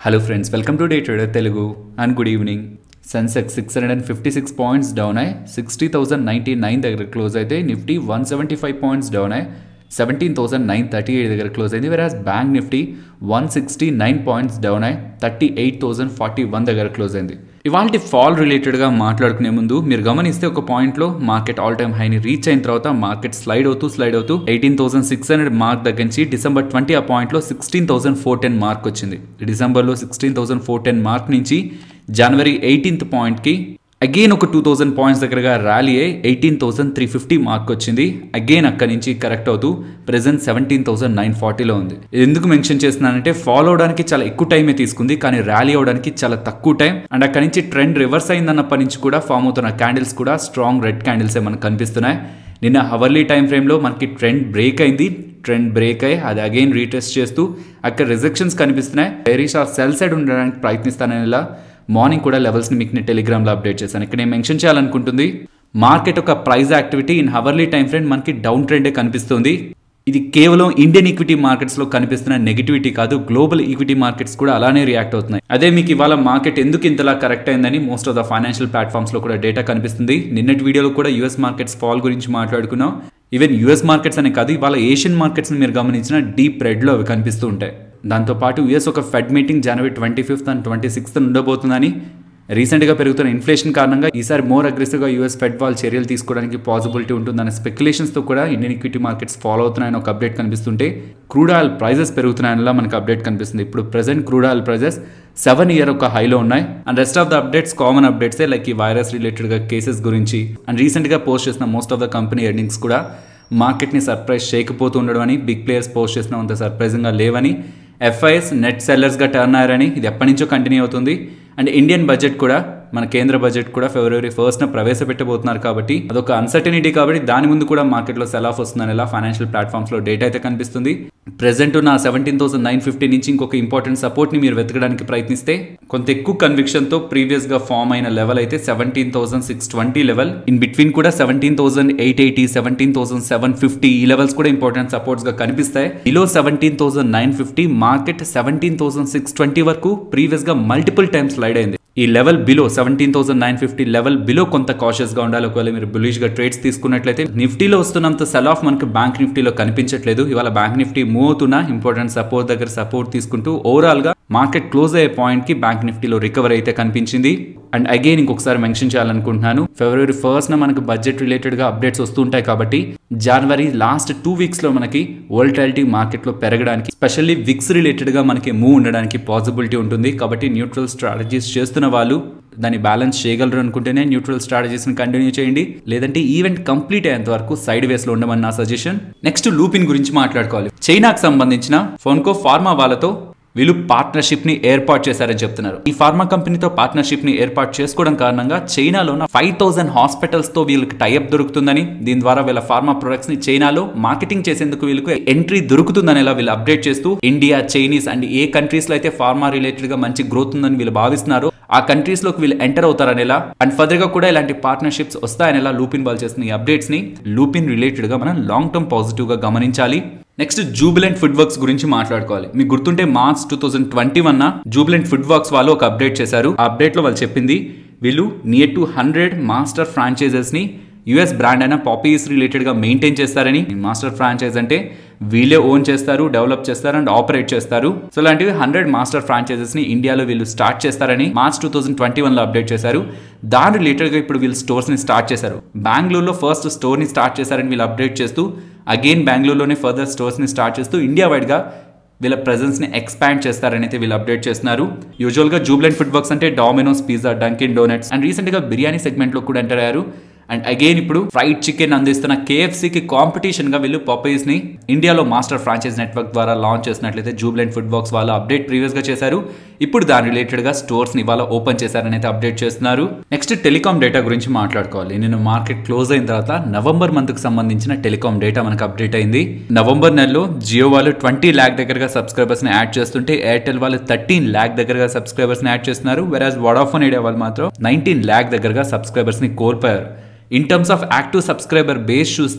hello friends welcome to day trader Telugu and good evening Sensex six hundred and fifty six points down అయ్యి sixty thousand ninety nine దగ్గర close అయితే Nifty one seventy five points down అయ్యి seventeen thousand nine thirty eight దగ్గర close అయింది వెరాజ్ bank Nifty one sixty nine points down అయ్యి thirty eight thousand forty one దగ్గర close అయింది ఇవాళ ఫాల్ రిలేటెడ్గా మాట్లాడుకునే ముందు మీరు గమనిస్తే ఒక పాయింట్లో మార్కెట్ ఆల్ టైమ్ హైని రీచ్ అయిన తర్వాత మార్కెట్ స్లైడ్ అవుతూ స్లైడ్ అవుతూ eighteen thousand six hundred mark దగ్గర నుంచి డిసెంబర్ ట్వంటీ ఆ పాయింట్లో sixteen thousand four ten mark వచ్చింది డిసెంబర్లో sixteen thousand four ten mark నుంచి జనవరి ఎయిటీన్త్ పాయింట్కి అగైన్ ఒక టూ థౌసండ్ పాయింట్స్ దగ్గరగా ర్యాలీ అయ్యి eighteen thousand three fifty mark వచ్చింది అగైన్ అక్కడి నుంచి కరెక్ట్ అవుతూ ప్రెసెంట్ సెవెంటీన్ థౌసండ్ నైన్ ఫార్టీలో ఉంది ఇది ఎందుకు మెన్షన్ చేస్తున్నానంటే ఫాలో అవడానికి చాలా ఎక్కువ టైమే తీసుకుంది కానీ ర్యాలీ అవడానికి చాలా తక్కువ టైం అండ్ అక్కడి నుంచి ట్రెండ్ రివర్స్ అయిందన్నప్పటి నుంచి కూడా ఫామ్ అవుతున్న క్యాండిల్స్ కూడా స్ట్రాంగ్ రెడ్ క్యాండిల్సే మనకు కనిపిస్తున్నాయి నిన్న హవర్లీ టైం ఫ్రేమ్లో మనకి ట్రెండ్ బ్రేక్ అయింది ట్రెండ్ బ్రేక్ అయ్యి అది అగైన్ రీటెస్ట్ చేస్తూ అక్కడ రిజెక్షన్స్ కనిపిస్తున్నాయి వెరీస్ ఆ సెల్ సైడ్ ఉండడానికి ప్రయత్నిస్తానని మార్నింగ్ కూడా లెవెల్స్ని మీకు నేను టెలిగ్రామ్లో అప్డేట్ చేశాను ఇక్కడ నేను మెన్షన్ చేయాలనుకుంటుంది మార్కెట్ ఒక price activity in hourly time frame మనకి డౌన్ ట్రెండే కనిపిస్తుంది ఇది కేవలం ఇండియన్ ఈక్విటీ మార్కెట్స్లో కనిపిస్తున్న నెగిటివిటీ కాదు గ్లోబల్ ఈక్విటీ మార్కెట్స్ కూడా అలానే రియాక్ట్ అవుతున్నాయి అదే మీకు ఇవాళ మార్కెట్ ఎందుకు ఇంతలా కరెక్ట్ అయిందని మోస్ట్ ఆఫ్ ద ఫైనాన్షియల్ ప్లాట్ఫామ్స్లో కూడా డేటా కనిపిస్తుంది నిన్నటి వీడియోలో కూడా యూఎస్ మార్కెట్స్ ఫాల్ గురించి మాట్లాడుకున్నాం ఈవెన్ యూఎస్ మార్కెట్స్ అనే కాదు ఇవాళ ఏషియన్ మార్కెట్స్ని మీరు గమనించిన డీప్ రెడ్లో అవి కనిపిస్తూ ఉంటాయి దాంతోపాటు యుఎస్ ఒక ఫెడ్ మీటింగ్ జనవరి twenty fifth and twenty sixth ఉండబోతుందని రీసెంట్గా పెరుగుతున్న ఇన్ఫ్లేషన్ కారణంగా ఈసారి మోర్ అగ్రెసివ్గా యూఎస్ ఫెడ్ వాళ్ళు చర్యలు తీసుకోవడానికి పాసిబిలిటీ ఉంటుందనే స్పెక్యులేషన్స్తో కూడా ఇండియన్ ఈక్విటీ మార్కెట్స్ ఫాలో అవుతున్నాయని ఒక అప్డేట్ కనిపిస్తుంటే క్రూడ్ ఆయిల్ ప్రైజెస్ పెరుగుతున్నాయనిలా మనకు అప్డేట్ కనిపిస్తుంది ఇప్పుడు present crude oil prices seven year ఒక హైలో ఉన్నాయి and rest of the updates common అప్డేట్సే లైక్ ఈ వైరస్ రిలేటెడ్గా కేసెస్ గురించి అండ్ రీసెంట్గా పోస్ట్ చేసిన most of the company earnings కూడా మార్కెట్ని సర్ప్రైజ్ చేయకపోతూ ఉండడం అని బిగ్ ప్లేయర్స్ పోస్ట్ చేసిన అంత సర్ప్రైజింగ్గా లేవని ఎఫ్ఐఎస్ నెట్ సెల్లర్స్గా టర్న్ అయ్యారని ఇది ఎప్పటి నుంచో కంటిన్యూ అవుతుంది అండ్ ఇండియన్ బడ్జెట్ కూడా మన కేంద్ర బడ్జెట్ కూడా ఫిబ్రవరి ఫస్ట్న ప్రవేశపెట్టబోతున్నారు కాబట్టి అదొక అన్సర్టనిటీ కాబట్టి దాని ముందు కూడా మార్కెట్లో సెల్ ఆఫ్ వస్తుందని ఇలా ఫైనాన్షియల్ ప్లాట్ఫామ్స్లో డేటా అయితే కనిపిస్తుంది ప్రెసెంట్ ఉన్న సెవెంటీన్ థౌసండ్ నైన్ ఫిఫ్టీ నుంచి ఇంకొక ఇంపార్టెంట్ సపోర్ట్ని మీరు వెతకడానికి ప్రయత్నిస్తే కొంత ఎక్కువ కన్విక్షన్తో ప్రీవియస్గా ఫామ్ అయిన లెవెల్ అయితే seventeen thousand six twenty level in between కూడా seventeen thousand eight eighty seventeen thousand seven fifty ఈ లెవెల్స్ కూడా ఇంపార్టెంట్ సపోర్ట్స్గా కనిపిస్తాయి below seventeen thousand nine fifty market seventeen thousand six twenty వరకు ప్రీవియస్గా మల్టిపుల్ టైమ్స్ స్లైడ్ అయింది ఈ level below seventeen thousand nine fifty level below కొంత కాషియస్గా ఉండాలి ఒకవేళ మీరు బులిష్గా ట్రేడ్స్ తీసుకున్నట్లయితే నిఫ్టీలో వస్తున్నంత సెల్ ఆఫ్ మనకు బ్యాంక్ నిఫ్టీలో కనిపించట్లేదు ఇవాళ బ్యాంక్ నిఫ్టీ మూవ్ అవుతున్నా ఇంపార్టెంట్ సపోర్ట్ దగ్గర సపోర్ట్ తీసుకుంటూ ఓవరాల్గా మార్కెట్ క్లోజ్ అయ్యే పాయింట్కి బ్యాంక్ నిఫ్టీలో రికవర్ అయితే కనిపించింది అండ్ అగైన్ ఇంకొకసారి మెన్షన్ చేయాలనుకుంటున్నాను ఫిబ్రవరి ఫస్ట్న మనకు బడ్జెట్ రిలేటెడ్గా అప్డేట్స్ వస్తుంటాయి కాబట్టి జనవరి లాస్ట్ టూ వీక్స్లో మనకి వోల్టాలిటీ మార్కెట్లో పెరగడానికి స్పెషల్లీ విక్స్ రిలేటెడ్గా మనకి మూవ్ ఉండడానికి పాసిబిలిటీ ఉంటుంది కాబట్టి న్యూట్రల్ స్ట్రాటజీస్ చేస్తున్న వాళ్ళు దాన్ని బ్యాలెన్స్ చేయగలరు అనుకుంటేనే న్యూట్రల్ స్ట్రాటజీస్ని కంటిన్యూ చేయండి లేదంటే ఈవెంట్ కంప్లీట్ అయ్యేంత వరకు సైడ్ వేస్లో ఉండమని నా సజెషన్ నెక్స్ట్ లూపిన్ గురించి మాట్లాడుకోవాలి చైనాకు సంబంధించిన ఫోన్కో ఫార్మా వాళ్ళతో వీళ్ళు పార్ట్నర్షిప్ ని ఏర్పాటు చేశారని చెప్తున్నారు ఈ ఫార్మా కంపెనీతో పార్ట్నర్షిప్ ని ఏర్పాటు చేసుకోవడం కారణంగా చైనాలో ఫైవ్ థౌసండ్ హాస్పిటల్స్ తో వీళ్ళకి టైఅప్ దొరుకుతుందని దీని ద్వారా వీళ్ళ ఫార్మా ప్రొడక్ట్స్ ని చైనాలో మార్కెటింగ్ చేసేందుకు వీళ్ళకి ఎంట్రీ దొరుకుతుందని ఇలా వీళ్ళు అప్డేట్ చేస్తూ ఇండియా చైనీస్ అండ్ ఏ కంట్రీస్ లో అయితే ఫార్మా రిలేటెడ్ గా మంచి గ్రోత్ ఉందని వీళ్ళు భావిస్తున్నారు ఆ కంట్రీస్ లోకి వీళ్ళు ఎంటర్ అవుతారని ఎలా అండ్ ఫర్దర్ గా కూడా ఇలాంటి పార్ట్నర్షిప్స్ వస్తాయని ఎలా లూపిన్ వాళ్ళు చేస్తున్న ఈ అప్డేట్స్ ని లూపిన్ రిలేటెడ్ గా మనం లాంగ్ టర్మ్ పాజిటివ్ గా గమనించాలి నెక్స్ట్ జూబిలెంట్ ఫుడ్ వర్క్స్ గురించి మాట్లాడుకోవాలి మీకు గుర్తుంటే March two thousand twenty one Jubilant food works వాళ్ళు ఒక అప్డేట్ చేశారు ఆ అప్డేట్ లో వాళ్ళు చెప్పింది వీళ్ళు near to hundred master franchises ని యుఎస్ బ్రాండ్ అయిన పాపీస్ రిలేటెడ్గా మెయింటైన్ చేస్తారని మాస్టర్ ఫ్రాంచైజ్ అంటే వీళ్ళే ఓన్ చేస్తారు డెవలప్ చేస్తారు అండ్ ఆపరేట్ చేస్తారు సో ఇలాంటివి హండ్రెడ్ మాస్టర్ ఫ్రాంచైజెస్ ని ఇండియాలో వీళ్ళు స్టార్ట్ చేస్తారని మార్చ్ టూ థౌసండ్ ట్వంటీ వన్లో అప్డేట్ చేశారు దాని రిలేటెడ్గా ఇప్పుడు వీళ్ళు స్టోర్స్ ని స్టార్ట్ చేశారు బెంగళూరులో ఫస్ట్ స్టోర్ ని స్టార్ట్ చేశారని వీళ్ళు అప్డేట్ చేస్తూ అగైన్ బెంగళూరులోనే ఫర్దర్ స్టోర్స్ ని స్టార్ట్ చేస్తూ ఇండియా వైడ్గా వీళ్ళ ప్రెజెన్స్ని ఎక్స్పాండ్ చేస్తారని అయితే వీళ్ళు అప్డేట్ చేస్తున్నారు యూజువల్గా జూబ్లెంట్ ఫుడ్ వర్క్స్ అంటే Domino's pizza Dunkin Donuts and రీసెంట్గా బిర్యానీ సెగ్మెంట్లో కూడా ఎంటర్ అయ్యారు అండ్ అగైన్ ఇప్పుడు ఫ్రైడ్ చికెన్ అందిస్తున్న కేఎఫ్సీకి కాంపిటీషన్ గా వీళ్ళు పపైస్ ని ఇండియాలో మాస్టర్ ఫ్రాంచైజ్ నెట్వర్క్ ద్వారా లాంచ్ చేసినట్లయితే జూబ్లెంట్ ఫుడ్ బాక్స్ వాళ్ళ అప్డేట్ ప్రీవియస్ గా చేశారు ఇప్పుడు దాని రిలేటెడ్ గా స్టోర్స్ ని ఇవాళ ఓపెన్ చేశారని అయితే అప్డేట్ చేస్తున్నారు నెక్స్ట్ టెలికాం డేటా గురించి మాట్లాడుకోవాలి నేను మార్కెట్ క్లోజ్ అయిన తర్వాత నవంబర్ మంత్ కి సంబంధించిన టెలికాం డేటా మనకు అప్డేట్ అయింది నవంబర్ నెలలో జియో వాళ్ళు ట్వంటీ ల్యాక్ దగ్గరగా సబ్స్క్రైబర్స్ ని యాడ్ చేస్తుంటే ఎయిర్టెల్ వాళ్ళు థర్టీన్ ల్యాక్ దగ్గరగా సబ్స్క్రైబర్స్ ని యాడ్ చేస్తున్నారు వెరాజ్ వడాఫోన్ ఏరియా వాళ్ళు మాత్రం నైన్టీన్ ల్యాక్ దగ్గరగా సబ్స్క్రైబర్స్ ని కోల్పోయారు in terms of active subscriber base చూస్తే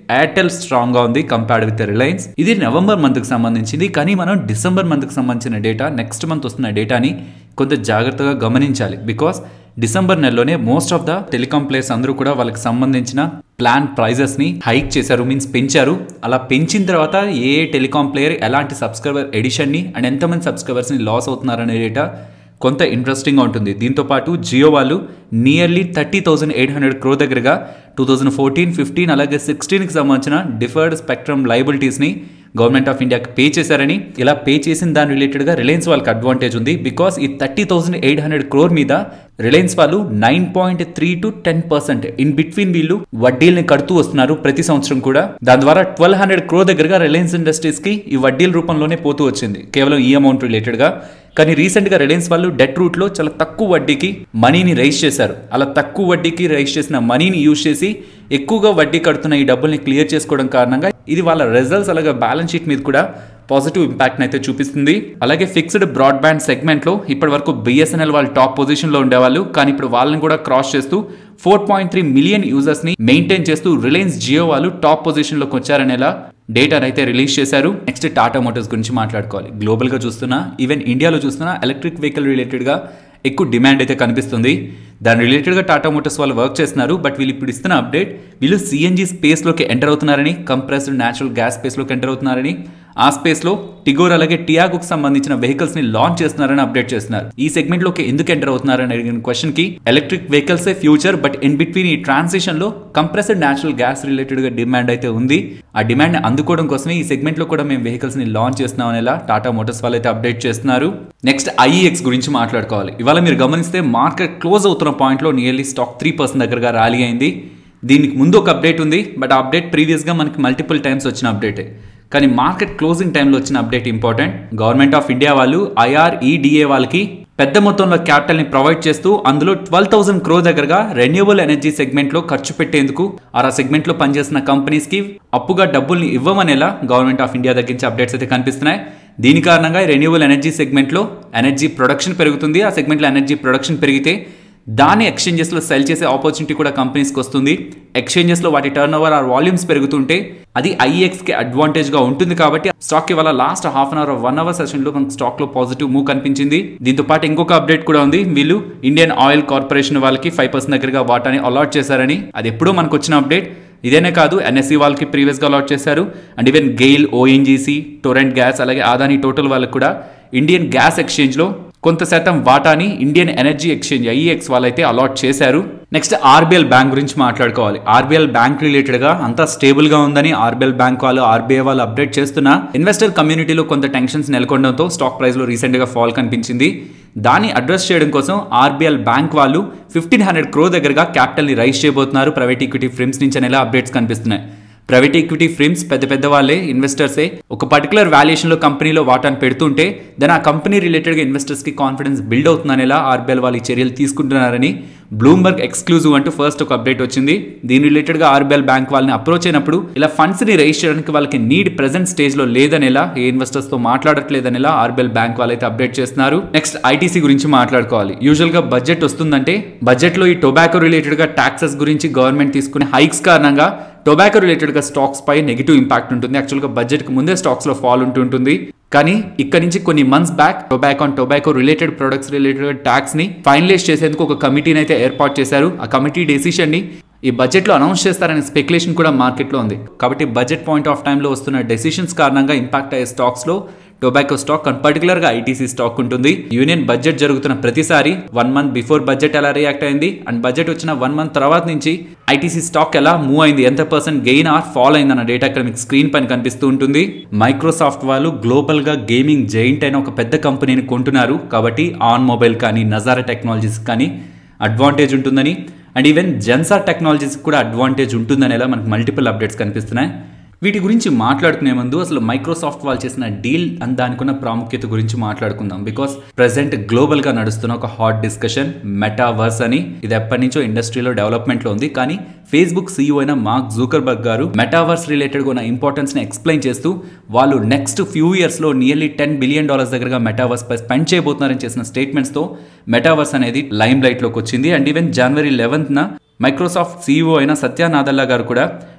ఎయిర్టెల్ స్ట్రాంగ్ గా ఉంది కంపేర్డ్ విత్ రిలయన్స్ ఇది నవంబర్ మంత్ కి సంబంధించింది కానీ మనం డిసెంబర్ మంత్ కి సంబంధించిన డేటా నెక్స్ట్ మంత్ వస్తున్న డేటాని కొంత జాగ్రత్తగా గమనించాలి బికాస్ డిసెంబర్ నెలలోనే most of the telecom players అందరూ కూడా వాళ్ళకి సంబంధించిన ప్లాన్ ప్రైజెస్ ని హైక్ చేశారు మీన్స్ పెంచారు అలా పెంచిన తర్వాత ఏ ఏ టెలికాం ప్లేయర్ ఎలాంటి సబ్స్క్రైబర్ ఎడిషన్ ని అండ్ ఎంతమంది సబ్స్క్రైబర్స్ ని లాస్ అవుతున్నారనే డేటా కొంత ఇంట్రెస్టింగ్గా ఉంటుంది దీంతో పాటు జియో వాళ్ళు nearly thirty thousand eight hundred crore దగ్గరగా టూ థౌజండ్ ఫోర్టీన్ ఫిఫ్టీన్ అలాగే సిక్స్టీన్కి సంబంధించిన డిఫర్డ్ స్పెక్ట్రమ్ లైబిలిటీస్ని గవర్నమెంట్ ఆఫ్ ఇండియాకి పే చేశారని ఇలా పే చేసిన దాని రిలేటెడ్గా రిలయన్స్ వాళ్ళకి అడ్వాంటేజ్ ఉంది బికాస్ ఈ thirty thousand eight hundred crore మీద రిలయన్స్ వాళ్ళు nine point three to ten percent in between వీళ్ళు వడ్డీల్ని కడుతూ వస్తున్నారు ప్రతి సంవత్సరం కూడా దాని ద్వారా ట్వెల్వ్ హండ్రెడ్ క్రో దగ్గరగా రిలయన్స్ ఇండస్ట్రీస్ కి ఈ వడ్డీల రూపంలోనే పోతూ వచ్చింది కేవలం ఈ అమౌంట్ రిలేటెడ్ గా కానీ రీసెంట్ గా రిలయన్స్ వాళ్ళు డెట్ రూట్ లో చాలా తక్కువ వడ్డీకి మనీని రైజ్ చేశారు అలా తక్కువ వడ్డీకి రైజ్ చేసిన మనీని యూజ్ చేసి ఎక్కువగా వడ్డీ కడుతున్న ఈ డబ్బుల్ని క్లియర్ చేసుకోవడం కారణంగా ఇది వాళ్ళ రిజల్ట్స్ అలాగే బ్యాలెన్స్ షీట్ మీద కూడా పాజిటివ్ ఇంపాక్ట్ అయితే చూపిస్తుంది అలాగే ఫిక్స్డ్ బ్రాడ్బ్యాండ్ సెగ్మెంట్లో ఇప్పటి వరకు బిఎస్ఎన్ఎల్ వాళ్ళు టాప్ పొజిషన్లో ఉండేవాళ్ళు కానీ ఇప్పుడు వాళ్ళని కూడా క్రాస్ చేస్తూ ఫోర్ పాయింట్ త్రీ మిలియన్ యూజర్స్ని మెయింటైన్ చేస్తూ రిలయన్స్ జియో వాళ్ళు టాప్ పొజిషన్లోకి వచ్చారనేలా డేటాను అయితే రిలీజ్ చేశారు నెక్స్ట్ టాటా మోటార్స్ గురించి మాట్లాడుకోవాలి గ్లోబల్గా చూస్తున్నా ఈవెన్ ఇండియాలో చూస్తున్నా ఎలక్ట్రిక్ వెహికల్ రిలేటెడ్గా ఎక్కువ డిమాండ్ అయితే కనిపిస్తుంది దాని రిలేటెడ్గా టాటా మోటార్స్ వాళ్ళు వర్క్ చేస్తున్నారు బట్ వీళ్ళు ఇప్పుడు ఇస్తున్న అప్డేట్ వీళ్ళు సిఎన్జీ స్పేస్లోకి ఎంటర్ అవుతున్నారని కంప్రెస్డ్ న్యాచురల్ గ్యాస్ స్పేస్లోకి ఎంటర్ అవుతున్నారని ఆ స్పేస్లో టిగోర్ అలాగే టియాగోకి సంబంధించిన వెహికల్స్ ని లాంచ్ చేస్తున్నారని అప్డేట్ చేస్తున్నారు ఈ సెగ్మెంట్ లోకి ఎందుకు ఎంటర్ అవుతున్నారని అడిగిన క్వశ్చన్ కి electric vehicles future but in between ఈ ట్రాన్సిషన్ లో కంప్రెస్డ్ న్యాచురల్ గ్యాస్ రిలేటెడ్ గా డిమాండ్ అయితే ఉంది ఆ డిమాండ్ అందుకోవడం కోసమే ఈ సెగ్మెంట్ లో కూడా మేము వెహికల్స్ ని లాంచ్ చేస్తున్నాం అనేలా టాటా మోటార్స్ వాళ్ళు అయితే అప్డేట్ చేస్తున్నారు నెక్స్ట్ ఐఈఎక్స్ గురించి మాట్లాడుకోవాలి ఇవాళ మీరు గమనిస్తే మార్కెట్ క్లోజ్ అవుతున్న పాయింట్ లో నియర్లీ స్టాక్ త్రీ పర్సెంట్ దగ్గరగా ర్యాలీ అయింది దీనికి ముందు ఒక అప్డేట్ ఉంది బట్ ఆ అప్డేట్ ప్రీవియస్గా మనకి మల్టిపుల్ టైమ్స్ వచ్చిన అప్డేటే కానీ మార్కెట్ క్లోజింగ్ టైంలో వచ్చిన update important government of India వాళ్ళు ఐఆర్ఈడిఏ వాళ్ళకి పెద్ద మొత్తంలో క్యాపిటల్ ని ప్రొవైడ్ చేస్తూ అందులో ట్వెల్వ్ థౌసండ్ క్రో దగ్గరగా రెన్యూబుల్ ఎనర్జీ సెగ్మెంట్ లో ఖర్చు పెట్టేందుకు ఆ సెగ్మెంట్ లో పనిచేసిన కంపెనీస్ కి అప్పుగా డబ్బుల్ని ఇవ్వమనేలా గవర్నమెంట్ ఆఫ్ ఇండియా దగ్గర నుంచి అప్డేట్స్ అయితే కనిపిస్తున్నాయి దీని కారణంగా రెన్యూబుల్ ఎనర్జీ సెగ్మెంట్ లో ఎనర్జీ ప్రొడక్షన్ పెరుగుతుంది ఆ సెగ్మెంట్ లో ఎనర్జీ ప్రొడక్షన్ పెరిగితే దాన్ని ఎక్స్చేంజెస్లో సెల్ చేసే ఆపర్చునిటీ కూడా కంపెనీస్కి వస్తుంది ఎక్స్చేంజెస్లో వాటి టర్న్ ఓవర్ ఆర్ వాల్యూమ్స్ పెరుగుతుంటే అది ఐఎక్స్కి అడ్వాంటేజ్గా ఉంటుంది కాబట్టి స్టాక్ ఇవాళ last half an hour one hour సెషన్లో మనకు స్టాక్లో పాజిటివ్ మూవ్ కనిపించింది దీంతో పాటు ఇంకొక అప్డేట్ కూడా ఉంది వీళ్ళు ఇండియన్ ఆయిల్ కార్పొరేషన్ వాళ్ళకి ఫైవ్ పర్సెంట్ దగ్గరగా వాటాని అలాట్ చేశారని అది ఎప్పుడో మనకు వచ్చిన అప్డేట్ ఇదేనే కాదు ఎన్ఎస్సి వాళ్ళకి ప్రీవియస్గా అలాట్ చేశారు and even GAIL ONGC Torrent gas అలాగే ఆదాని టోటల్ వాళ్ళకి కూడా ఇండియన్ గ్యాస్ ఎక్స్చేంజ్లో కొంత శాతం వాటాని ఇండియన్ ఎనర్జీ ఎక్స్చేంజ్ ఐఈఎక్స్ వాళ్ళైతే అలాట్ చేశారు నెక్స్ట్ ఆర్బీఎల్ బ్యాంక్ గురించి మాట్లాడుకోవాలి ఆర్బీఎల్ బ్యాంక్ రిలేటెడ్ గా అంతా స్టేబుల్ గా ఉందని ఆర్బీఎల్ బ్యాంక్ వాళ్ళు ఆర్బీఐ వాళ్ళు అప్డేట్ చేస్తున్న ఇన్వెస్టర్ కమ్యూనిటీలో కొంత టెన్షన్స్ నెలకొనడంతో స్టాక్ ప్రైస్ లో రీసెంట్ గా ఫాల్ కనిపించింది దాన్ని అడ్రస్ చేయడం కోసం ఆర్బీఎల్ బ్యాంక్ వాళ్ళు ఫిఫ్టీన్ హండ్రెడ్ క్రో దగ్గరగా క్యాపిటల్ ని రైజ్ చేయబోతున్నారు ప్రైవేట్ ఈక్విటీ ఫ్రిమ్స్ నుంచి అనేలా అప్డేట్స్ కనిపిస్తున్నాయి ప్రైవేట్ ఈక్విటీ ఫ్రిమ్స్ పెద్ద పెద్ద వాళ్ళే ఇన్వెస్టర్సే ఒక పర్టికులర్ వాల్యుయేషన్లో కంపెనీలో వాటాను పెడుతుంటే దాని ఆ కంపెనీ రిలేటెడ్గా ఇన్వెస్టర్స్కి కాన్ఫిడెన్స్ బిల్డ్ అవుతుందనేలా ఆర్బీఎల్ వాళ్ళు ఈ చర్యలు తీసుకుంటున్నారని బ్లూంబర్గ్ ఎక్స్క్లూజివ్ అంటూ ఫస్ట్ ఒక అప్డేట్ వచ్చింది దీని రిలేటెడ్గా ఆర్బీఎల్ బ్యాంక్ వాళ్ళని అప్రోచ్ అయినప్పుడు ఇలా ఫండ్స్ని రైజ్ చేయడానికి వాళ్ళకి నీడ్ ప్రెసెంట్ స్టేజ్లో లేదనేలా ఏ ఇన్వెస్టర్స్తో మాట్లాడట్లేదనేలా ఆర్బీఎల్ బ్యాంక్ వాళ్ళైతే అప్డేట్ చేస్తున్నారు నెక్స్ట్ ఐటీసీ గురించి మాట్లాడుకోవాలి యూజువల్గా బడ్జెట్ వస్తుందంటే బడ్జెట్లో ఈ టొబాకో రిలేటెడ్గా ట్యాక్సెస్ గురించి గవర్నమెంట్ తీసుకునే హైక్స్ కారణంగా టొబాకో రిలేటెడ్గా స్టాక్స్ పై నెగిటివ్ ఇంపాక్ట్ ఉంటుంది యాక్చువల్గా బడ్జెట్కి ముందే స్టాక్స్లో ఫాల్ ఉంటుంటుంది కానీ ఇక్కడ నుంచి కొన్ని months back tobacco and tobacco related products related tax ని ఫైనలైజ్ చేసేందుకు ఒక కమిటీని అయితే ఏర్పాటు చేశారు ఆ కమిటీ డెసిషన్ ని ఈ బడ్జెట్లో అనౌన్స్ చేస్తారనే స్పెక్యులేషన్ కూడా మార్కెట్లో ఉంది కాబట్టి బడ్జెట్ పాయింట్ ఆఫ్ టైంలో వస్తున్న డెసిషన్స్ కారణంగా ఇంపాక్ట్ అయ్యే స్టాక్స్లో టొబాకో స్టాక్ అండ్ పర్టికులర్ గా ఐటీసీ స్టాక్ ఉంటుంది యూనియన్ బడ్జెట్ జరుగుతున్న ప్రతిసారి వన్ మంత్ బిఫోర్ బడ్జెట్ ఎలా రియాక్ట్ అయింది అండ్ బడ్జెట్ వచ్చిన వన్ మంత్ తర్వాత నుంచి ఐటీసీ స్టాక్ ఎలా మూవ్ అయింది ఎంత పర్సెంట్ గెయిన్ ఆర్ ఫాల్ అయింది అన్న డేటా ఇక్కడ మీకు స్క్రీన్ పైన కనిపిస్తూ ఉంటుంది మైక్రోసాఫ్ట్ వాళ్ళు గ్లోబల్ గా గేమింగ్ జైంట్ అయిన ఒక పెద్ద కంపెనీని కొంటున్నారు కాబట్టి ఆన్ మొబైల్ కానీ నజారా టెక్నాలజీస్ కానీ అడ్వాంటేజ్ ఉంటుందని అండ్ ఈవెన్ జెన్సార్ టెక్నాలజీస్ కూడా అడ్వాంటేజ్ ఉంటుందనేలా మనకు మల్టిపుల్ అప్డేట్స్ కనిపిస్తున్నాయి వీటి గురించి మాట్లాడుకునే ముందు అసలు మైక్రోసాఫ్ట్ వాళ్ళు చేసిన డీల్ అని దానికున్న ప్రాముఖ్యత గురించి మాట్లాడుకుందాం బికాస్ ప్రెసెంట్ గ్లోబల్ గా నడుస్తున్న ఒక హాట్ డిస్కషన్ మెటావర్స్ అని ఇది ఎప్పటి నుంచో ఇండస్ట్రీలో డెవలప్మెంట్ లో ఉంది కానీ ఫేస్బుక్ సీఈఓ అయిన మార్క్ జూకర్బర్గ్ గారు మెటావర్స్ రిలేటెడ్ ఉన్న ఇంపార్టెన్స్ ని ఎక్స్ప్లెయిన్ చేస్తూ వాళ్ళు నెక్స్ట్ ఫ్యూ ఇయర్స్ లో నియర్లీ టెన్ బిలియన్ డాలర్స్ దగ్గరగా మెటావర్స్ పై స్పెండ్ చేయబోతున్నారని చేసిన స్టేట్మెంట్స్ తో మెటావర్స్ అనేది లైమ్ లైట్ లోకి వచ్చింది అండ్ ఈవెన్ జనవరి లెవెన్త్ న మైక్రోసాఫ్ట్ సీఈఓ అయిన సత్య నాదల్లా గారు కూడా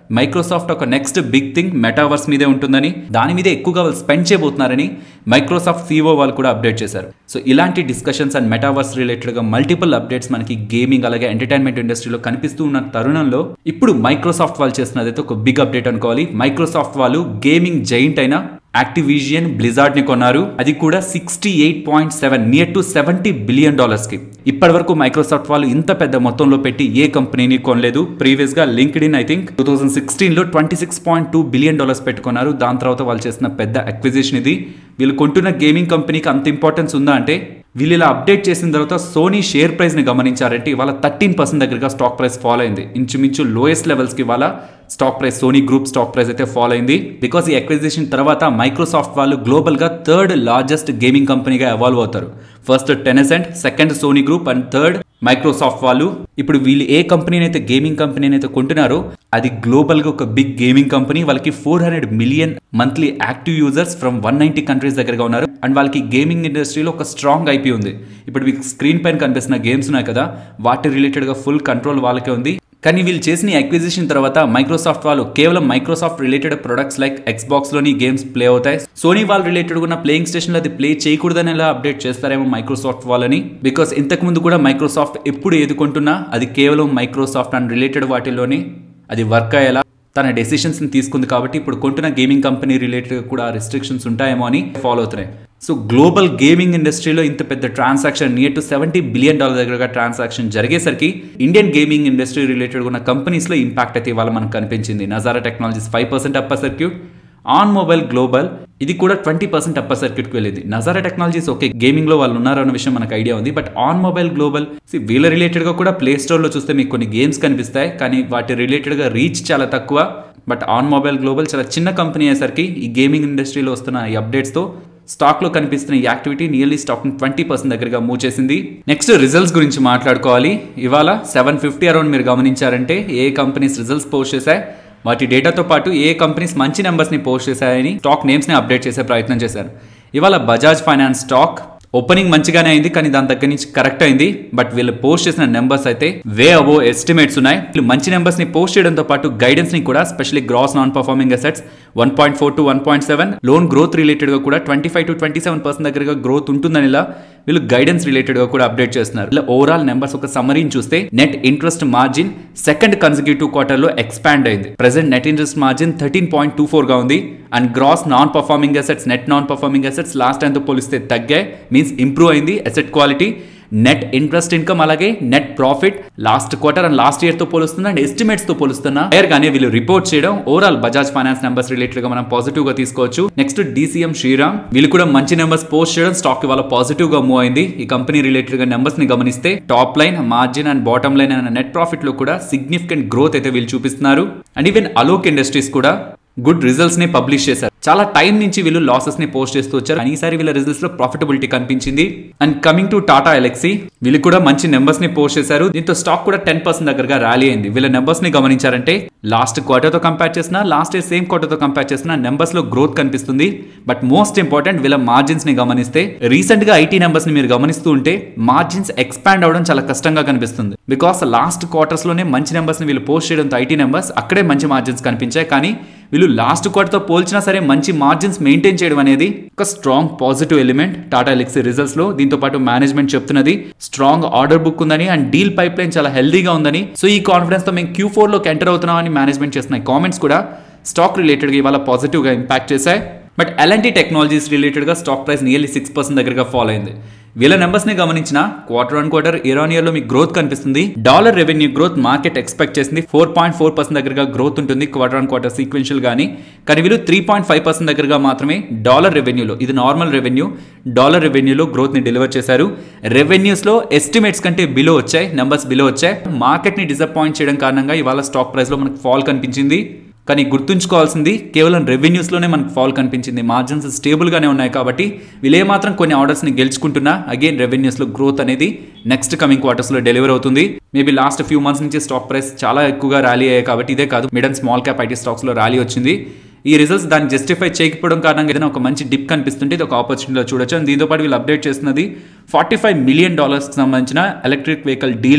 మైక్రోసాఫ్ట్ ఒక నెక్స్ట్ బిగ్ థింగ్ మెటావర్స్ మీదే ఉంటుందని దాని మీదే ఎక్కువగా వాళ్ళు స్పెండ్ చేయబోతున్నారని మైక్రోసాఫ్ట్ సీఓ వాళ్ళు కూడా అప్డేట్ చేశారు సో ఇలాంటి డిస్కషన్స్ అండ్ మెటావర్స్ రిలేటెడ్గా మల్టిపుల్ అప్డేట్స్ మనకి గేమింగ్ అలాగే ఎంటర్టైన్మెంట్ ఇండస్ట్రీలో కనిపిస్తూ ఉన్న తరుణంలో ఇప్పుడు మైక్రోసాఫ్ట్ వాళ్ళు చేస్తున్నది అయితే ఒక బిగ్ అప్డేట్ అనుకోవాలి మైక్రోసాఫ్ట్ వాళ్ళు గేమింగ్ జైంట్ అయిన యాక్టివిజియన్ బ్లిజార్డ్ ని కొన్నారు అది కూడా sixty eight point seven near to seventy billion dollars కి ఇప్పటి వరకు మైక్రోసాఫ్ట్ వాళ్ళు ఇంత పెద్ద మొత్తంలో పెట్టి ఏ కంపెనీని కొనలేదు ప్రీవియస్ గా LinkedIn I think two thousand sixteen లో twenty six point two billion dollars పెట్టుకున్నారు దాని తర్వాత వాళ్ళు చేసిన పెద్ద అక్విజిషన్ ఇది వీళ్ళు కొంటున్న గేమింగ్ కంపెనీకి అంత ఇంపార్టెన్స్ ఉందా అంటే వీళ్ళు ఇలా అప్డేట్ చేసిన తర్వాత సోనీ షేర్ ప్రైస్ ని గమనించారంటే ఇవాళ థర్టీన్ పర్సెంట్ దగ్గరగా స్టాక్ ప్రైస్ ఫాలో అయింది ఇంచుమించు లోయెస్ట్ లెవెల్స్ కి ఇవాళ stock price Sony group stock price అయితే ఫాలో అయింది బికాస్ ఈ అక్విజిషన్ తర్వాత మైక్రోసాఫ్ట్ వాళ్ళు గ్లోబల్ గా థర్డ్ లార్జెస్ట్ గేమింగ్ కంపెనీగా ఎవాల్వ్ అవుతారు first Tencent second Sony group and third Microsoft వాళ్ళు ఇప్పుడు వీళ్ళు ఏ కంపెనీని అయితే గేమింగ్ కంపెనీని అయితే కొంటున్నారో అది గ్లోబల్ గా ఒక బిగ్ గేమింగ్ కంపెనీ వాళ్ళకి four hundred million monthly active users from one ninety countries దగ్గరగా ఉన్నారు అండ్ వాళ్ళకి గేమింగ్ ఇండస్ట్రీలో ఒక స్ట్రాంగ్ ఐపీ ఉంది ఇప్పుడు మీకు స్క్రీన్ పైన కనిపిస్తున్న గేమ్స్ ఉన్నాయి కదా వాటి రిలేటెడ్ గా ఫుల్ కంట్రోల్ వాళ్ళకే ఉంది కానీ వీళ్ళు చేసిన అక్విజిషన్ తర్వాత మైక్రోసాఫ్ట్ వాళ్ళు కేవలం Microsoft related products like Xbox లోని గేమ్స్ ప్లే అవుతాయి సోనీ వాళ్ళు రిలేటెడ్ ఉన్న ప్లేయింగ్ స్టేషన్ లో అది ప్లే చేయకూడదని ఎలా అప్డేట్ చేస్తారేమో మైక్రోసాఫ్ట్ వాళ్ళని బికాస్ ఇంతకు ముందు కూడా మైక్రోసాఫ్ట్ ఎప్పుడు ఎదుర్కొంటున్నా అది కేవలం మైక్రోసాఫ్ట్ అండ్ రిలేటెడ్ వాటిలోనే అది వర్క్ అయ్యేలా తన డెసిషన్స్ ని తీసుకుంది కాబట్టి ఇప్పుడు కొంటున్న గేమింగ్ కంపెనీ రిలేటెడ్ కూడా రిస్ట్రిక్షన్స్ ఉంటాయేమో అని ఫాలో అవుతున్నాయి సో గ్లోబల్ గేమింగ్ ఇండస్ట్రీలో ఇంత పెద్ద transaction near to seventy billion dollar దగ్గరగా ట్రాన్సాక్షన్ జరిగేసరికి ఇండియన్ గేమింగ్ ఇండస్ట్రీ రిలేటెడ్ ఉన్న కంపెనీస్లో ఇంపాక్ట్ అయితే ఇవాళ మనకు కనిపించింది Nazara Technologies five percent upper circuit On Mobile Global ఇది కూడా ట్వంటీ పర్సెంట్ అప్పర్ సర్క్యూట్కి వెళ్ళింది నజారా టెక్నాలజీస్ ఓకే గేమింగ్ లో వాళ్ళు ఉన్నారన్న విషయం మనకు ఐడియా ఉంది బట్ ఆన్ మొబైల్ గ్లోబల్ వీళ్ళ రిలేటెడ్ గా కూడా ప్లే స్టోర్ లో చూస్తే మీకు కొన్ని గేమ్స్ కనిపిస్తాయి కానీ వాటి రిలేటెడ్ గా రీచ్ చాలా తక్కువ బట్ ఆన్ మొబైల్ గ్లోబల్ చాలా చిన్న కంపెనీ అయ్యేసరికి ఈ గేమింగ్ ఇండస్ట్రీలో వస్తున్న ఈ అప్డేట్స్ తో స్టాక్ లో కనిపిస్తున్న ఈ activity nearly stock twenty percent దగ్గరగా మూవ్ చేసింది నెక్స్ట్ రిజల్ట్స్ గురించి మాట్లాడుకోవాలి ఇవాళ సెవెన్ ఫిఫ్టీ అరౌండ్ మీరు గమనించారంటే ఏ కంపెనీస్ రిజల్ట్స్ పోస్ట్ చేశాయి వాటి డేటాతో పాటు ఏ కంపెనీస్ మంచి నెంబర్స్ని పోస్ట్ చేశాయని స్టాక్ నేమ్స్ని అప్డేట్ చేసే ప్రయత్నం చేశారు ఇవాళ బజాజ్ ఫైనాన్స్ స్టాక్ ఓపెనింగ్ మంచిగానే అయింది కానీ దాని దగ్గర నుంచి కరెక్ట్ అయింది బట్ వీళ్ళు పోస్ట్ చేసిన నెంబర్స్ అయితే వే అబో ఎస్టిమేట్స్ ఉన్నాయి వీళ్ళు మంచి నెంబర్స్ ని పోస్ట్ చేయడంతో పాటు గైడెన్స్ ని కూడా specially gross non performing assets one point four to one point seven loan growth related గా కూడా twenty five to twenty seven percent దగ్గరగా గ్రోత్ ఉంటుందని ఇలా వీళ్ళు గైడెన్స్ రిలేటెడ్ గా కూడా అప్డేట్ చేస్తున్నారు ఇలా ఓవరాల్ నెంబర్స్ ఒక సమరీని చూస్తే net interest margin second consecutive quarter లో ఎక్స్పాండ్ అయింది present net interest margin thirteen point two four గా ఉంది and gross non performing assets net non performing assets last టైంతో పోలిస్తే తగ్గాయి మీన్స్ ఇంప్రూవ్ అయింది asset quality net interest income అలాగే net profit last quarter and last year తో పోలుస్తున్నా and estimates తో పోలుస్తున్నా హైర్ గానే వీళ్ళు రిపోర్ట్ చేయడం overall Bajaj Finance numbers related గా మనం పాజిటివ్ గా తీసుకోవచ్చు నెక్స్ట్ డీసీఎం శ్రీరామ్ వీళ్ళు కూడా మంచి నెంబర్స్ పోస్ట్ చేయడం స్టాక్ ఇవాళ పాజిటివ్ గా మూవ్ అయింది ఈ కంపెనీ రిలేటెడ్ గా నెంబర్స్ ని గమనిస్తే top line margin and bottom line and net profit లో కూడా సిగ్నిఫికెంట్ గ్రోత్ అయితే వీళ్ళు చూపిస్తున్నారు అండ్ ఈవెన్ అలోక్ ఇండస్ట్రీస్ కూడా గుడ్ రిజల్ట్స్ ని పబ్లిష్ చేశారు చాలా టైం నుంచి వీళ్ళు లాసెస్ ని పోస్ట్ చేస్తూ వచ్చారు అని ఈసారి వీళ్ళ రిజల్ట్స్ లో ప్రాఫిటబిలిటీ కనిపించింది and coming to Tata Elxsi వీళ్ళు కూడా మంచి నెంబర్స్ ని పోస్ట్ చేశారు దీంతో స్టాక్ కూడా టెన్ పర్సెంట్ దగ్గరగా ర్యాలీ అయింది వీళ్ళ నెంబర్స్ ని గమనించారంటే లాస్ట్ క్వార్టర్ తో కంపేర్ చేసిన లాస్ట్ ఇయర్ సేమ్ క్వార్టర్ తో కంపేర్ చేసిన నెంబర్స్ లో గ్రోత్ కనిపిస్తుంది బట్ మోస్ట్ ఇంపార్టెంట్ వీళ్ళ మార్జిన్స్ ని గమనిస్తే రీసెంట్ గా ఐటీ నెంబర్స్ ని మీరు గమనిస్తూ ఉంటే మార్జిన్స్ ఎక్స్పాండ్ అవడం చాలా కష్టంగా కనిపిస్తుంది బికాస్ లాస్ట్ క్వార్టర్స్ లోనే మంచి నెంబర్స్ ని వీళ్ళు పోస్ట్ చేయడంతో ఐటీ నెంబర్స్ అక్కడే మంచి మార్జిన్స్ కనిపించాయి కానీ వీళ్ళు లాస్ట్ క్వార్టర్తో పోల్చినా సరే మంచి మార్జిన్స్ మెయింటైన్ చేయడం అనేది ఒక strong positive element Tata Elxsi results లో దీంతో పాటు మేనేజ్మెంట్ చెప్తున్నది స్ట్రాంగ్ ఆర్డర్ బుక్ ఉందని అండ్ డీల్ పైప్ లైన్ చాలా హెల్దీగా ఉందని సో ఈ కాన్ఫిడెన్స్ తో మేము క్యూ ఫోర్ లోకి ఎంటర్ అవుతున్నామని మేనేజ్మెంట్ చేస్తున్న కామెంట్స్ కూడా స్టాక్ రిలేటెడ్ గా ఇవాళ పాజిటివ్ గా ఇంపాక్ట్ చేశాయి బట్ ఎలాంటి టెక్నాలజీస్ రిలేటెడ్ గా stock price nearly six percent దగ్గరగా ఫాలో అయింది వీళ్ళ నెంబర్స్ ని గమనించిన quarter on quarter year on year లో మీకు గ్రోత్ కనిపిస్తుంది dollar revenue growth market expect చేసింది ఫోర్ పాయింట్ ఫోర్ పర్సెంట్ దగ్గరగా గ్రోత్ ఉంటుంది క్వార్టర్ ఆన్ క్వార్టర్ సీక్వెన్షియల్ గానీ కానీ వీళ్ళు త్రీ పాయింట్ ఫైవ్ పర్సెంట్ దగ్గరగా మాత్రమే డాలర్ రెవెన్యూలో ఇది నార్మల్ రెవెన్యూ డాలర్ రెవెన్యూలో గ్రోత్ ని డెలివర్ చేశారు రెవెన్యూస్ లో ఎస్టిమేట్స్ కంటే బిలో వచ్చాయి నెంబర్స్ బిలో వచ్చాయి మార్కెట్ ని డిసప్పాయింట్ చేయడం కారణంగా ఇవాళ స్టాక్ ప్రైస్ లో మనకు ఫాల్ కనిపించింది కానీ గుర్తుంచుకోవాల్సింది కేవలం రెవెన్యూస్లోనే మనకు ఫాల్ కనిపించింది మార్జిన్స్ స్టేబుల్గానే ఉన్నాయి కాబట్టి వీళ్ళు ఏమాత్రం కొన్ని ఆర్డర్స్ని గెలుచుకుంటున్నా అగైన్ రెవెన్యూస్లో గ్రోత్ అనేది నెక్స్ట్ కమింగ్ క్వార్టర్స్లో డెలివర్ అవుతుంది మేబీ లాస్ట్ ఫ్యూ మంత్స్ నుంచి స్టాక్ ప్రైస్ చాలా ఎక్కువగా ర్యాలీ అయ్యాయి కాబట్టి ఇదే కాదు mid and small cap IT స్టాక్స్లో ర్యాలీ వచ్చింది ఈ రిజల్ట్స్ దాన్ని జస్టిఫై చేయకపోవడం కారణంగా ఏదైనా ఒక మంచి డిప్ కనిపిస్తుంటే ఇది ఒక ఆపర్చునిటీలో చూడొచ్చు అండ్ దీంతో పాటు వీళ్ళు అప్డేట్ చేస్తున్నది ఫార్టీ ఫైవ్ మిలియన్ డాలర్స్కి సంబంధించిన ఎలక్ట్రిక్ వెహికల్ డీల్ని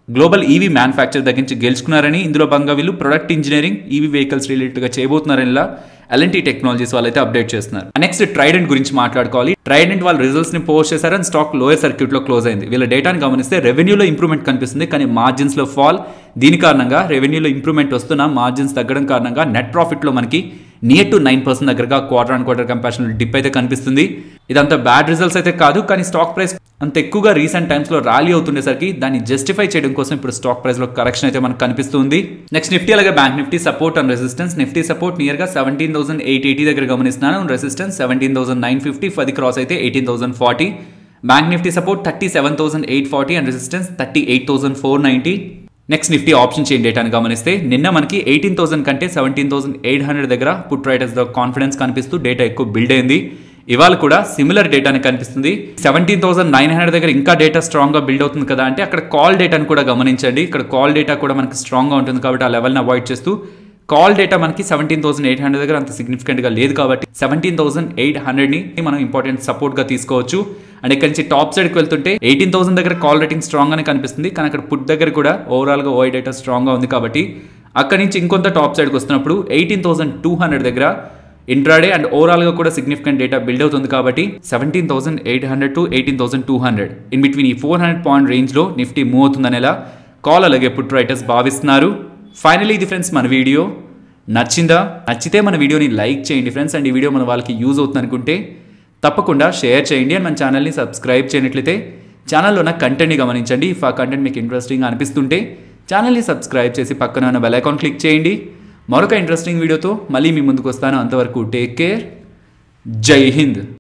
గ్లోబల్ ఈవీ మ్యానుఫ్యాక్చర్ దగ్గర నుంచి గెలుచుకున్నారని ఇందులో భాగంగా వీళ్ళు ప్రొడక్ట్ ఇంజనీరింగ్ ఈవీ వెహికల్స్ రిలేటెడ్గా చేయబోతున్నారని ఇలా ఎల్ఎన్టీ టెక్నాలజీస్ వాళ్ళైతే అప్డేట్ చేస్తున్నారు నెక్స్ట్ ట్రైడెంట్ గురించి మాట్లాడుకోవాలి ట్రైడెంట్ వాళ్ళ రిజల్ట్స్ ని పోస్ట్ చేశారు అండ్ స్టాక్ లోయర్ సర్క్యూట్ లో క్లోజ్ అయింది వీళ్ళ డేటాను గమనిస్తే రెవెన్యూలో ఇంప్రూవ్మెంట్ కనిపిస్తుంది కానీ మార్జిన్స్ లో ఫాల్ దీని కారణంగా రెవెన్యూలో ఇంప్రూవ్మెంట్ వస్తున్న మార్జిన్స్ తగ్గడం కారణంగా నెట్ ప్రాఫిట్ లో మనకి నియర్ టు నైన్ పర్సెంట్ దగ్గరగా quarter and quarter comparison dip అయితే కనిపిస్తుంది ఇదంతా బ్యాడ్ రిజల్ట్స్ అయితే కాదు కానీ స్టాక్ ప్రైస్ అంత ఎక్కువగా రీసెంట్ టైమ్స్ లో ర్యాలీ అవుతుండేసరికి దాన్ని జస్టిఫై చేయడం కోసం ఇప్పుడు స్టాక్ ప్రైస్ లో కరెక్షన్ అయితే మనకు కనిపిస్తుంది నెక్స్ట్ నిఫ్టీ అలాగే Bank Nifty support and resistance Nifty support near గా సెవెంటీన్ థౌసండ్ ఎయిట్ ఎయిటీ దగ్గర గమనిస్తున్నాను resistance seventeen thousand nine fifty ఫది క్రాస్ అయితే eighteen thousand forty Bank Nifty support thirty seven thousand eight forty and resistance thirty eight thousand four ninety next Nifty option chain డేటాను గమనిస్తే నిన్న మనకి eighteen thousand కంటే seventeen thousand eight hundred దగ్గర put writers confidence కనిపిస్తూ data ఎక్కువ build అయింది ఇవాళ కూడా సిమిలర్ డేటాని కనిపిస్తుంది సెవెంటీన్ థౌసండ్ నైన్ హండ్రెడ్ దగ్గర ఇంకా డేటా స్ట్రాంగ్గా బిల్డ్ అవుతుంది కదా అంటే అక్కడ కాల్ డేటాను కూడా గమనించండి ఇక్కడ కాల్ డేటా కూడా మనకి స్ట్రాంగ్గా ఉంటుంది కాబట్టి ఆ లెవెల్ని అవాయిడ్ చేస్తూ కాల్ డేటా మనకి సెవెంటీన్ థౌసండ్ ఎయిట్ హండ్రెడ్ దగ్గర అంత సిగ్నిఫికెంట్గా లేదు కాబట్టి సెవెంటీన్ థౌసండ్ ఎయిట్ హండ్రెడ్ని మనం ఇంపార్టెంట్ సపోర్ట్గా తీసుకోవచ్చు అండ్ ఇక్కడ నుంచి టాప్ సైడ్కి వెళ్తుంటే ఎయిటీన్ థౌసండ్ దగ్గర కాల్ రేటింగ్ స్ట్రాంగ్ అని కనిపిస్తుంది కానీ అక్కడ పుట్ దగ్గర కూడా ఓవరాల్గా ఓఐ డేటా స్ట్రాంగ్గా ఉంది కాబట్టి అక్కడ నుంచి ఇంకొంత టాప్ సైడ్కి వస్తున్నప్పుడు ఎయిటీన్ థౌసండ్ టూ హండ్రెడ్ దగ్గర ఇంట్రాడే అండ్ ఓవరాల్గా కూడా సిగ్నిఫికెంట్ డేటా బిల్డ్ అవుతుంది కాబట్టి seventeen thousand eight hundred to eighteen thousand two hundred in between ఈ ఫోర్ హండ్రెడ్ పాయింట్ రేంజ్లో నిఫ్టీ మూవ్ అవుతుందనేలా కాల్ అలాగే పుట్ రైటర్స్ భావిస్తున్నారు ఫైనలీ ఇది ఫ్రెండ్స్ మన వీడియో నచ్చిందా నచ్చితే మన వీడియోని లైక్ చేయండి ఫ్రెండ్స్ అండ్ ఈ వీడియో మన వాళ్ళకి యూజ్ అవుతుంది అనుకుంటే తప్పకుండా షేర్ చేయండి అండ్ మన ఛానల్ని సబ్స్క్రైబ్ చేయనట్లయితే ఛానల్లో ఉన్న కంటెంట్ని గమనించండి ఇఫ్ ఆ కంటెంట్ మీకు ఇంట్రెస్టింగ్ అనిపిస్తుంటే ఛానల్ని సబ్స్క్రైబ్ చేసి పక్కన ఉన్న బెల్ ఐకాన్ క్లిక్ చేయండి మరొక ఇంట్రెస్టింగ్ వీడియోతో మళ్ళీ మీ ముందుకు వస్తాను అంతవరకు టేక్ కేర్ జై హింద్